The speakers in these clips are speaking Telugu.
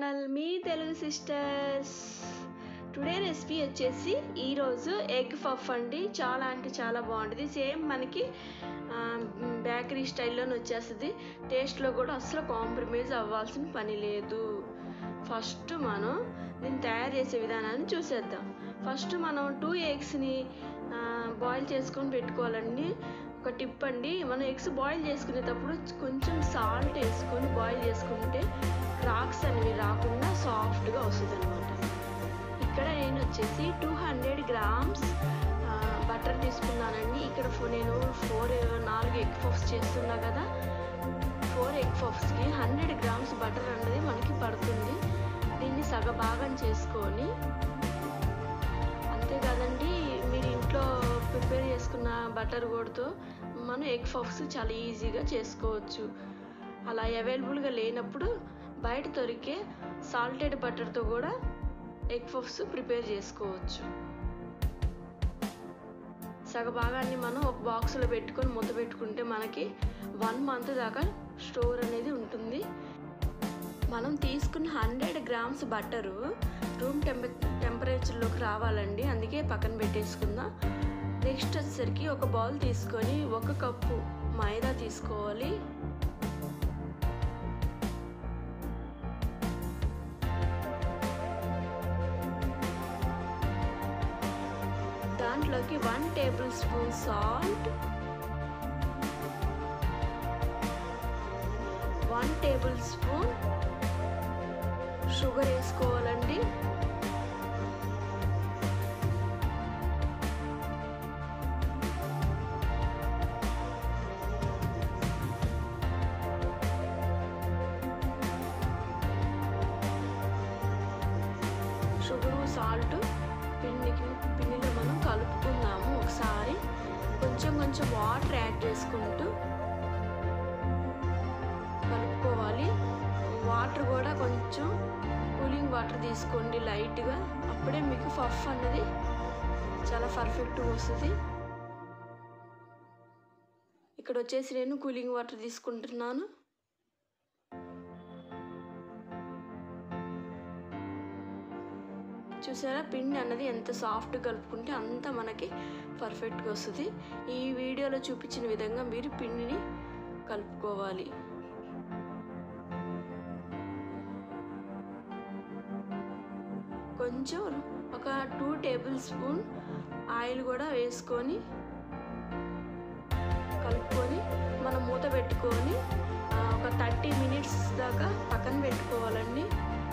ఛానల్ మీ తెలుగు సిస్టర్స్ టుడే రెసిపీ వచ్చేసి ఈరోజు ఎగ్ పఫ్ అండి చాలా అంటే చాలా బాగుంటుంది సేమ్ మనకి బేకరీ స్టైల్లోనే వచ్చేస్తుంది టేస్ట్లో కూడా అసలు కాంప్రమైజ్ అవ్వాల్సిన పని లేదు ఫస్ట్ మనం దీన్ని తయారు చేసే విధానాన్ని చూసేద్దాం ఫస్ట్ మనం టూ ఎగ్స్ని బాయిల్ చేసుకొని పెట్టుకోవాలండి ఒక టిప్ అండి మనం ఎగ్స్ బాయిల్ చేసుకునేటప్పుడు కొంచెం సాల్ట్ వేసుకొని బాయిల్ చేసుకుంటే క్రాక్స్ అనేవి రాకుండా సాఫ్ట్గా వస్తుంది అనమాట ఇక్కడ నేను వచ్చేసి టూ హండ్రెడ్ గ్రామ్స్ బటర్ తీసుకున్నానండి ఇక్కడ నేను ఫోర్ నాలుగు ఎగ్ పఫ్స్ చేస్తున్నా కదా ఫోర్ ఎగ్ పఫ్స్కి హండ్రెడ్ గ్రామ్స్ బటర్ అనేది మనకి పడుతుంది దీన్ని సగభాగం చేసుకొని అంతే కదండి మీరు ఇంట్లో ప్రిపేర్ చేసుకున్న బటర్ కూడాతో మనం ఎగ్ పఫ్స్ చాలా ఈజీగా చేసుకోవచ్చు అలా అవైలబుల్గా లేనప్పుడు బయట దొరికే సాల్టెడ్ బటర్తో కూడా ఎగ్ పఫ్స్ ప్రిపేర్ చేసుకోవచ్చు సగభాగాన్ని మనం ఒక బాక్స్లో పెట్టుకొని మూత పెట్టుకుంటే మనకి వన్ మంత్ దాకా స్టోర్ అనేది ఉంటుంది మనం తీసుకున్న hundred grams butter room temp టెంపరేచర్లోకి రావాలండి అందుకే పక్కన పెట్టేసుకుందాం నెక్స్ట్ వచ్చేసరికి ఒక బౌల్ తీసుకొని ఒక కప్పు మైదా తీసుకోవాలి దాంట్లోకి one table spoon salt one table spoon sugar వేసుకోవాలండి షుగరు సాల్ట్ పిండికి పిండిలో మనం కలుపుకుందాము ఒకసారి కొంచెం కొంచెం వాటర్ యాడ్ చేసుకుంటూ కలుపుకోవాలి వాటర్ కూడా కొంచెం కూలింగ్ వాటర్ తీసుకోండి లైట్గా అప్పుడే మీకు పఫ్ అన్నది చాలా పర్ఫెక్ట్గా వస్తుంది ఇక్కడ వచ్చేసి నేను కూలింగ్ వాటర్ తీసుకుంటున్నాను చూసారా పిండి అన్నది ఎంత సాఫ్ట్ కలుపుకుంటే అంత మనకి పర్ఫెక్ట్గా వస్తుంది ఈ వీడియోలో చూపించిన విధంగా మీరు పిండిని కలుపుకోవాలి కొంచెం ఒక టూ టేబుల్ స్పూన్ ఆయిల్ కూడా వేసుకొని కలుపుకొని మనం మూత పెట్టుకొని ఒక థర్టీ మినిట్స్ దాకా పక్కన పెట్టుకోవాలండి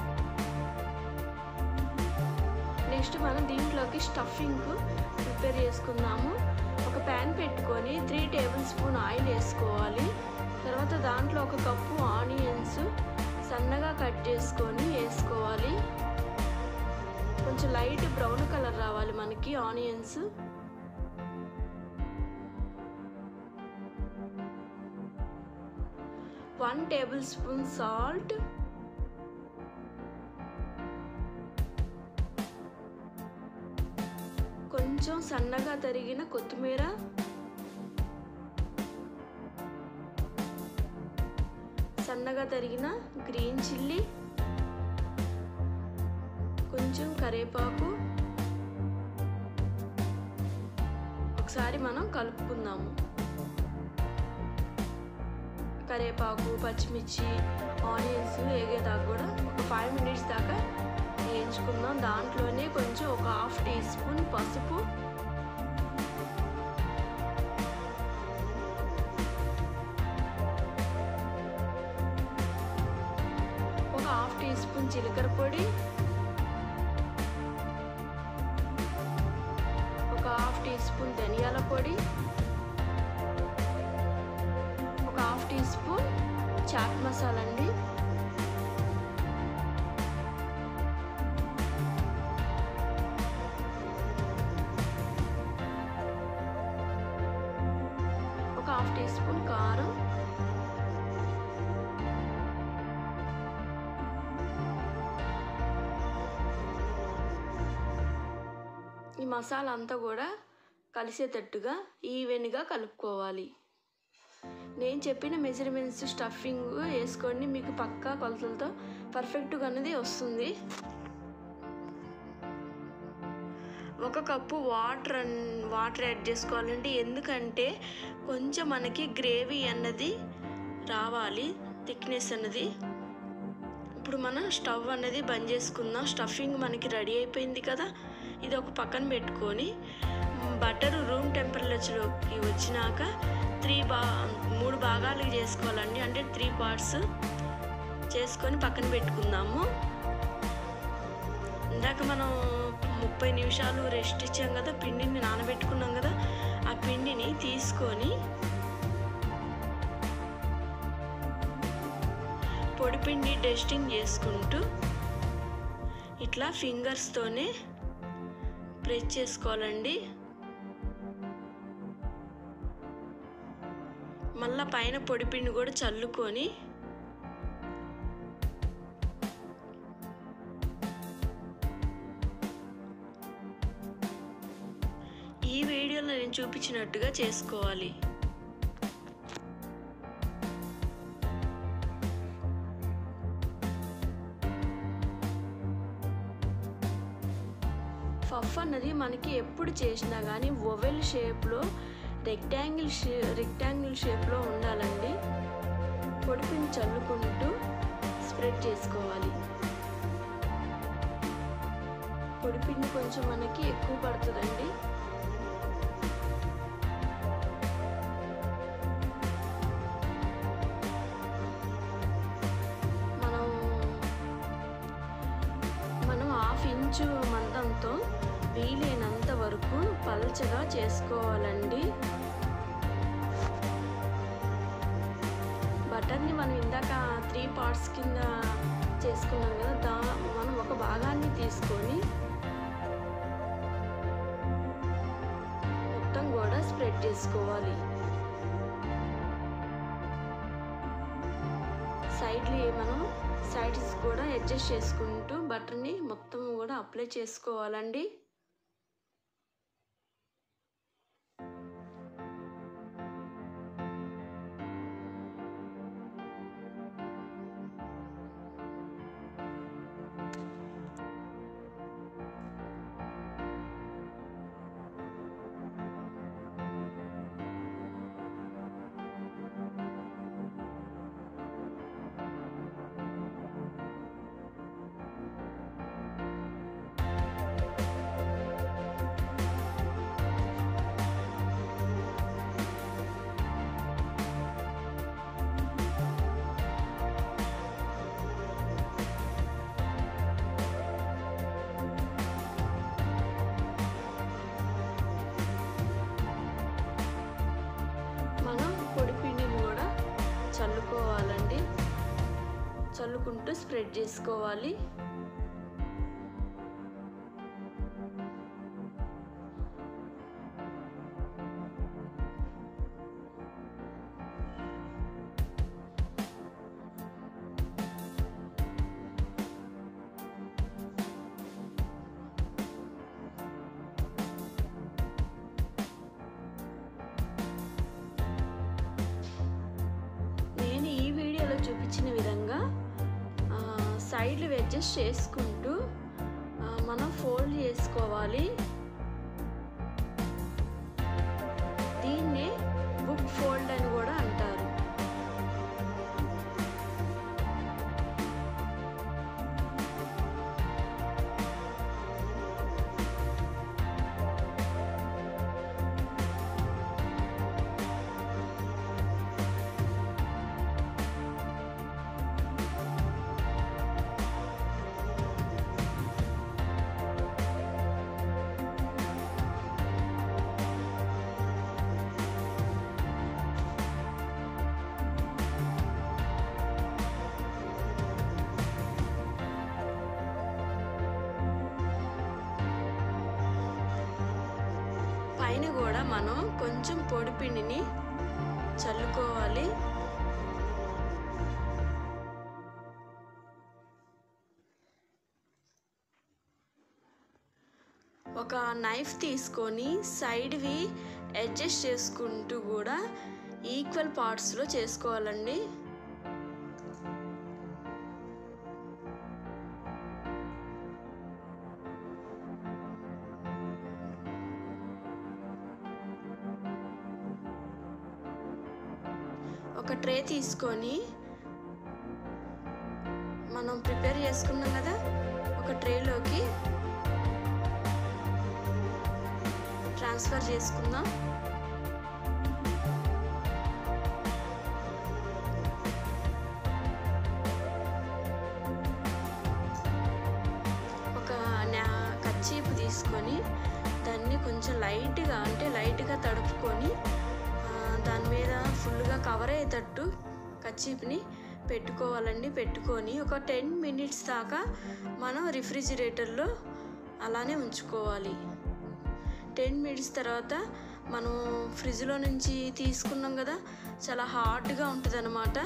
నెక్స్ట్ మనం దీంట్లోకి స్టఫింగ్ ప్రిపేర్ చేసుకుందాము ఒక ప్యాన్ పెట్టుకొని త్రీ టేబుల్ స్పూన్ ఆయిల్ వేసుకోవాలి తర్వాత దాంట్లో ఒక కప్పు ఆనియన్స్ సన్నగా కట్ చేసుకొని వేసుకోవాలి కొంచెం లైట్ బ్రౌన్ కలర్ రావాలి మనకి onions one table spoon salt కొంచెం సన్నగా తరిగిన కొత్తిమీర సన్నగా తరిగిన గ్రీన్ చిల్లీ కొంచెం కరేపాకు ఒకసారి మనం కలుపుకుందాము కరేపాకు పచ్చిమిర్చి ఆనియన్స్ వేగేదాకా కూడా ఒక ఫైవ్ మినిట్స్ దాకా వేయించుకుందాం దాంట్లోనే కొంచెం ఒక హాఫ్ టీ స్పూన్ పసుపు ఒక హాఫ్ టీ స్పూన్ జీలకర్ర పొడి ఒక హాఫ్ టీ స్పూన్ ధనియాల పొడి ఒక half tea spoon chaat masala అండి ఒక హాఫ్ టీ స్పూన్ కారం ఈ మసాలా అంతా కూడా కలిసేటట్టుగా ఈవెన్గా కలుపుకోవాలి నేను చెప్పిన మెజర్మెంట్స్ స్టఫింగ్ వేసుకోండి మీకు పక్కా కొలతలతో పర్ఫెక్ట్గా అనేది వస్తుంది ఒక కప్పు వాటర్ అన్- వాటర్ యాడ్ చేసుకోవాలండి ఎందుకంటే కొంచెం మనకి గ్రేవీ అన్నది రావాలి థిక్నెస్ అన్నది ఇప్పుడు మనం స్టవ్ అనేది బంద్ చేసుకుందాం స్టఫింగ్ మనకి రెడీ అయిపోయింది కదా ఇది ఒక పక్కన పెట్టుకొని బటర్ రూమ్ టెంపరేచర్లోకి వచ్చినాక త్రీ బా మూడు భాగాలు చేసుకోవాలండి అంటే త్రీ పార్ట్స్ చేసుకొని పక్కన పెట్టుకుందాము ఇందాక మనం ముప్పై నిమిషాలు రెస్ట్ ఇచ్చాం కదా పిండిని నానబెట్టుకున్నాం కదా ఆ పిండిని తీసుకొని పొడిపిండి డస్టింగ్ చేసుకుంటూ ఇట్లా ఫింగర్స్తోనే ప్రెస్ చేసుకోవాలండి మళ్ళా పైన పొడిపిండి కూడా చల్లుకొని ఈ వీడియోలో నేను చూపించినట్టుగా చేసుకోవాలి పఫ్ అన్నది మనకి ఎప్పుడు చేసినా కానీ ఓవెల్ షేప్లో రెక్టాంగిల్ షే రెక్టాంగిల్ షేప్లో ఉండాలండి పొడిపిండి చల్లుకుంటూ స్ప్రెడ్ చేసుకోవాలి పొడిపిండి కొంచెం మనకి ఎక్కువ పడుతుందండి మనం మనం హాఫ్ ఇంచు మందంతో వీలైనంత వరకు పల్చగా చేసుకోవాలండి బటర్ని మనం ఇందాక త్రీ పార్ట్స్ కింద చేసుకున్నాం కదా దా మనం ఒక భాగాన్ని తీసుకొని మొత్తం కూడా స్ప్రెడ్ చేసుకోవాలి సైడ్లు మనం సైడ్స్ కూడా అడ్జస్ట్ చేసుకుంటూ బటర్ని మొత్తం కూడా అప్లై చేసుకోవాలండి మనం పొడి పిండిని కూడా చల్లుకోవాలండి చల్లుకుంటూ స్ప్రెడ్ చేసుకోవాలి నేను ఈ వీడియోలో చూపించిన విధంగా ఆ, సైడ్లు అడ్జస్ట్ చేసుకుంటూ ఆ, మనం ఫోల్డ్ చేసుకోవాలి దీన్నే బుక్ ఫోల్డ్ అని కూడా అంటారు పైన కూడా మనం కొంచెం పొడి పిండిని చల్లుకోవాలి ఒక నైఫ్ తీసుకొని సైడ్వి అడ్జస్ట్ చేసుకుంటూ కూడా ఈక్వల్ పార్ట్స్లో చేసుకోవాలండి ఒక ట్రే తీసుకొని మనం ప్రిపేర్ చేసుకున్నాం కదా ఒక ట్రేలోకి ట్రాన్స్ఫర్ చేసుకుందాం ఒక నా కచ్చీపు తీసుకొని దాన్ని కొంచెం లైట్గా అంటే లైట్గా తడుపుకొని ఆ, దాని మీద ఫుల్గా కవర్ అయ్యేటట్టు కచ్చీపుని పెట్టుకోవాలండి పెట్టుకొని ఒక టెన్ మినిట్స్ దాకా మనం రిఫ్రిజిరేటర్లో అలానే ఉంచుకోవాలి టెన్ మినిట్స్ తర్వాత మనం ఫ్రిడ్జ్లో నుంచి తీసుకున్నాం కదా చాలా హార్డ్గా ఉంటుంది అనమాట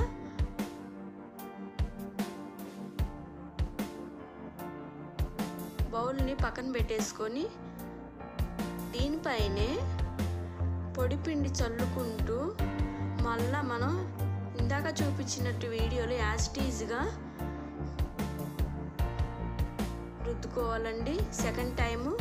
బౌల్ని పక్కన పెట్టేసుకొని దీనిపైనే పొడిపిండి చల్లుకుంటూ మళ్ళా మనం ఇందాక చూపించినట్టు వీడియోలో యాస్టీజ్గా రుద్దుకోవాలండి సెకండ్ టైము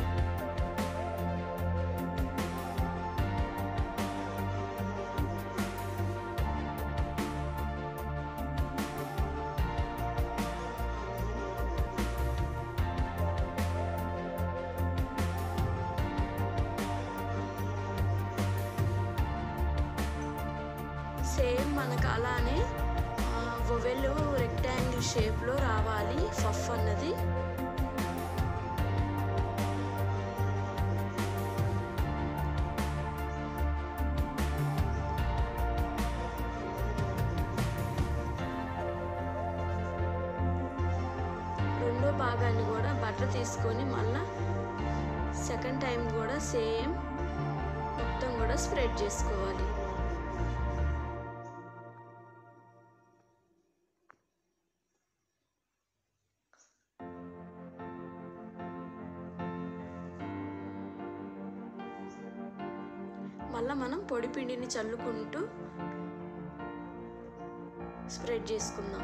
సేమ్ మనకు అలానే ఒవెల్ రెక్టాంగిల్ షేప్లో రావాలి ఫఫ్ అన్నది రెండో భాగాన్ని కూడా బటర్ తీసుకొని మళ్ళా సెకండ్ టైం కూడా సేమ్ మొత్తం కూడా స్ప్రెడ్ చేసుకోవాలి మళ్ళీ మనం పొడి పిండిని చల్లుకుంటూ స్ప్రెడ్ చేసుకుందాం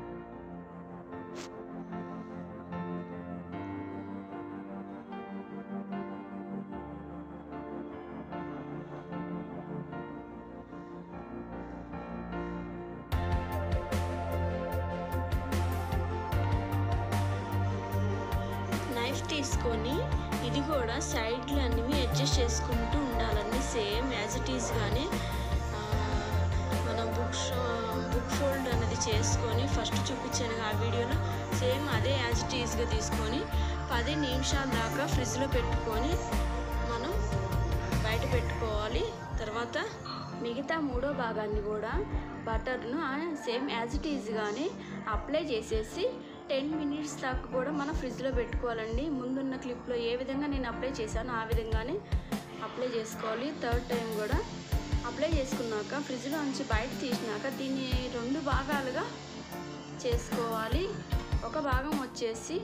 నైఫ్ తీసుకొని ఇది కూడా సైడ్లు అన్నీ అడ్జస్ట్ చేసుకుంటూ ఉండాలండి సేమ్ యాజ్ ఇట్ ఈస్గానే మనం బుక్ బుక్ ఫోల్డ్ అనేది చేసుకొని ఫస్ట్ చూపించాను ఆ వీడియోలో సేమ్ అదే యాజ్ ఇట్ ఈస్గా తీసుకొని పది నిమిషాల దాకా ఫ్రిడ్జ్లో పెట్టుకొని మనం బయట పెట్టుకోవాలి తర్వాత మిగతా మూడో భాగాన్ని కూడా బటర్ను సేమ్ యాజ్ ఇట్ ఈజ్గానే అప్లై చేసేసి టెన్ మినిట్స్ దాకా కూడా మనం ఫ్రిడ్జ్లో పెట్టుకోవాలండి ముందున్న క్లిప్లో ఏ విధంగా నేను అప్లై చేశానో ఆ విధంగానే అప్లై చేసుకోవాలి థర్డ్ టైం కూడా అప్లై చేసుకున్నాక ఫ్రిడ్జ్లో నుంచి బయట తీసినాక దీన్ని రెండు భాగాలుగా చేసుకోవాలి ఒక భాగం వచ్చేసి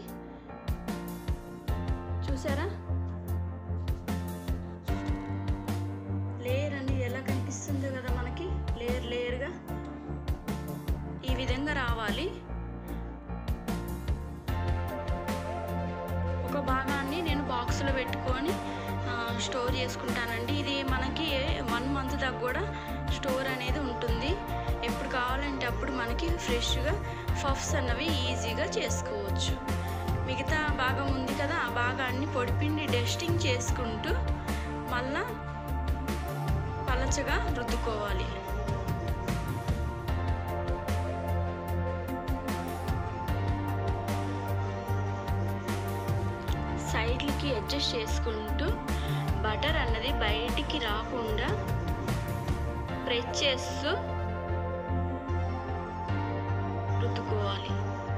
చూసారా లేయర్ అనేది ఎలా కనిపిస్తుందో కదా మనకి లేయర్ లేయర్గా ఈ విధంగా రావాలి ఒక భాగాన్ని నేను బాక్స్లో పెట్టుకొని ఆ, స్టోర్ చేసుకుంటానండి ఇది మనకి వన్ మంత్ దాకా కూడా స్టోర్ అనేది ఉంటుంది ఎప్పుడు కావాలంటే అప్పుడు మనకి ఫ్రెష్గా పఫ్స్ అన్నవి ఈజీగా చేసుకోవచ్చు మిగతా భాగం ఉంది కదా ఆ భాగాన్ని పొడిపిండి డస్టింగ్ చేసుకుంటూ మళ్ళా పలచగా రుద్దుకోవాలి సైడ్లకి అడ్జస్ట్ చేసుకుంటూ బటర్ అన్నది బయటికి రాకుండా ప్రెస్ చేస్తూ రుద్దుకోవాలి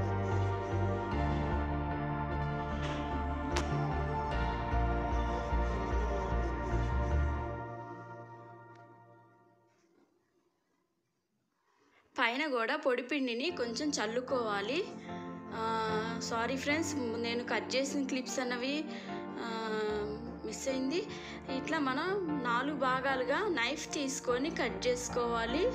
పైన కూడా పొడిపిండిని కొంచెం చల్లుకోవాలి సారీ ఫ్రెండ్స్ నేను కట్ చేసిన క్లిప్స్ అన్నవి మిస్ అయింది ఇట్లా మనం నాలుగు భాగాలుగా నైఫ్ తీసుకొని కట్ చేసుకోవాలి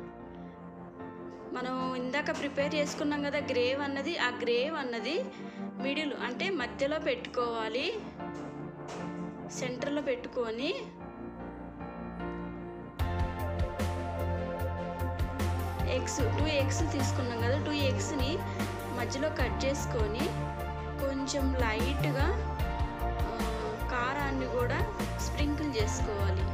మనం ఇందాక ప్రిపేర్ చేసుకున్నాం కదా గ్రేవ్ అన్నది ఆ గ్రేవ్ అన్నది మిడిల్ అంటే మధ్యలో పెట్టుకోవాలి సెంటర్లో పెట్టుకొని ఎగ్స్ టూ ఎగ్స్ తీసుకున్నాం కదా టూ ఎగ్స్ని మధ్యలో కట్ చేసుకొని కొంచెం లైట్గా ఆ, కారాన్ని కూడా స్ప్రింకిల్ చేసుకోవాలి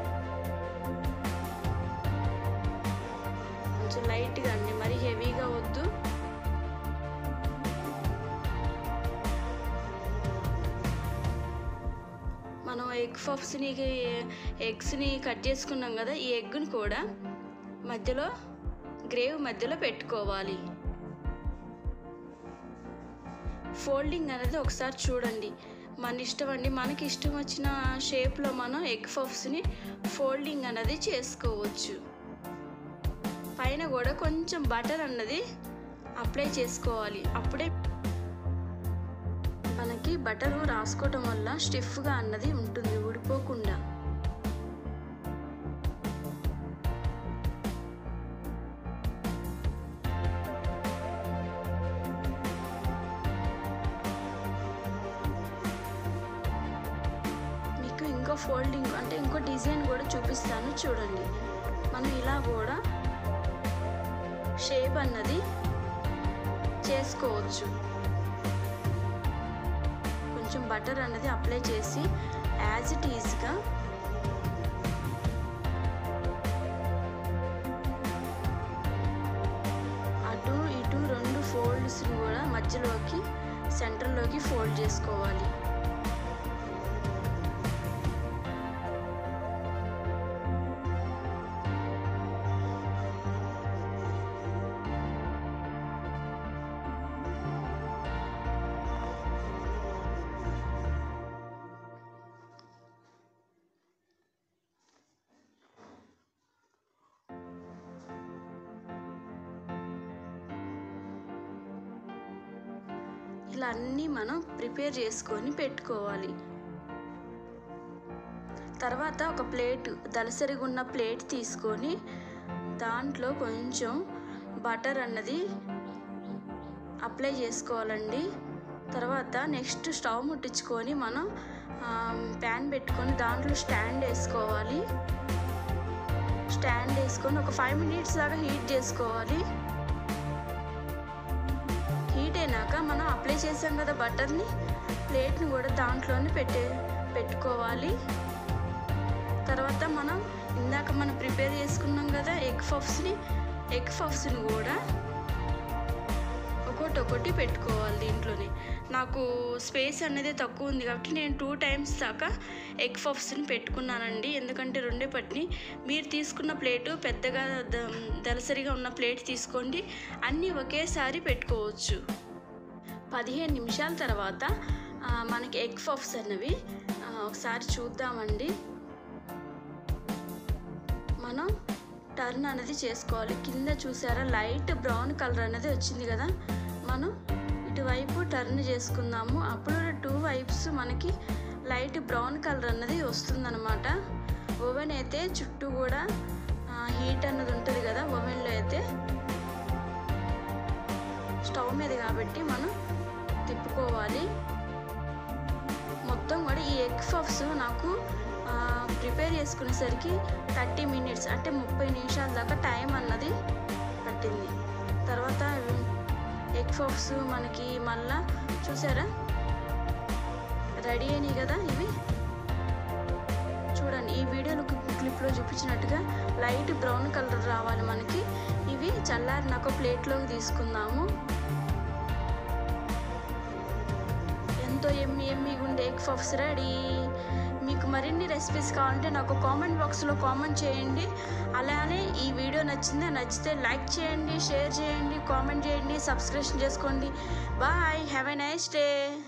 కొంచెం లైట్గా అండి మరి హెవీగా వద్దు మనం ఎగ్ పఫ్స్ని ఎగ్స్ని కట్ చేసుకున్నాం కదా ఈ ఎగ్ని కూడా మధ్యలో గ్రేవ్ మధ్యలో పెట్టుకోవాలి ఫోల్డింగ్ అనేది ఒకసారి చూడండి మన ఇష్టం అండి మనకి ఇష్టం వచ్చిన షేప్లో మనం ఎగ్ పఫ్స్ని ఫోల్డింగ్ అనేది చేసుకోవచ్చు పైన కూడా కొంచెం బటర్ అన్నది అప్లై చేసుకోవాలి అప్పుడే మనకి బటర్ రాసుకోవటం వల్ల స్టిఫ్గా అన్నది ఉంటుంది ఊడిపోకుండా మీకు ఇంకో ఫోల్డింగ్ అంటే ఇంకో డిజైన్ కూడా చూపిస్తాను చూడండి మనం ఇలా కూడా షేప్ అన్నది చేసుకోవచ్చు కొంచెం బటర్ అన్నది అప్లై చేసి యాజ్ ఇట్ ఈజ్గా అటు ఇటు రెండు ఫోల్డ్స్ని కూడా మధ్యలోకి సెంటర్లోకి ఫోల్డ్ చేసుకోవాలి ఇలా అన్నీ మనం ప్రిపేర్ చేసుకొని పెట్టుకోవాలి తర్వాత ఒక ప్లేట్ దలసరిగా ఉన్న ప్లేట్ తీసుకొని దాంట్లో కొంచెం బటర్ అన్నది అప్లై చేసుకోవాలండి తర్వాత నెక్స్ట్ స్టవ్ ముట్టించుకొని మనం ప్యాన్ పెట్టుకొని దాంట్లో స్టాండ్ వేసుకోవాలి స్టాండ్ వేసుకొని ఒక ఫైవ్ మినిట్స్ దాకా హీట్ చేసుకోవాలి హీట్ అయినాక మనం అప్లై చేసాం కదా బటర్ని ప్లేట్ని కూడా దాంట్లోనే పెట్టే పెట్టుకోవాలి తర్వాత మనం ఇందాక మనం ప్రిపేర్ చేసుకున్నాం కదా ఎగ్ పఫ్స్ని ఎగ్ పఫ్స్ని కూడా ఒకటి ఒకటి పెట్టుకోవాలి దీంట్లోనే నాకు స్పేస్ అనేది తక్కువ ఉంది కాబట్టి నేను టూ టైమ్స్ దాకా ఎగ్ పఫ్స్ని పెట్టుకున్నానండి ఎందుకంటే రెండే పట్టిని మీరు తీసుకున్న ప్లేటు పెద్దగా ద- దలసరిగా ఉన్న ప్లేట్ తీసుకోండి అన్నీ ఒకేసారి పెట్టుకోవచ్చు పదిహేను నిమిషాల తర్వాత ఆ, మనకి ఎగ్ పఫ్స్ అన్నవి ఆ, ఒకసారి చూద్దామండి మనం టర్న్ అనేది చేసుకోవాలి కింద చూసారా లైట్ బ్రౌన్ కలర్ అనేది వచ్చింది కదా మనం ఇటువైపు టర్న్ చేసుకుందాము అప్పుడు టూ వైప్స్ మనకి లైట్ బ్రౌన్ కలర్ అన్నది వస్తుందన్నమాట ఓవెన్ అయితే చుట్టూ కూడా హీట్ అన్నది ఉంటుంది కదా ఓవెన్లో అయితే స్టవ్ మీద కాబట్టి మనం తిప్పుకోవాలి మొత్తం కూడా ఈ ఎగ్ పఫ్స్ నాకు ఆ, ప్రిపేర్ చేసుకునేసరికి థర్టీ మినిట్స్ అంటే ముప్పై నిమిషాల దాకా టైం అన్నది పట్టింది తర్వాత ఎగ్ పఫ్స్ మనకి మళ్ళా చూసారా రెడీ అయినాయి కదా ఇవి చూడండి ఈ వీడియోలో క్లిప్లో చూపించినట్టుగా లైట్ బ్రౌన్ కలర్ రావాలి మనకి ఇవి చల్లారినాక ప్లేట్లోకి తీసుకుందాము ఎంతో ఎమ్మి ఎమ్మిగా ఉండే ఎగ్ పఫ్స్ రెడీ మీకు మరిన్ని రెసిపీస్ కావాలంటే నాకు కామెంట్ బాక్స్లో కామెంట్ చేయండి అలానే ఈ వీడియో నచ్చిందా నచ్చితే లైక్ చేయండి షేర్ చేయండి కామెంట్ చేయండి సబ్స్క్రిప్షన్ చేసుకోండి bye have a nice day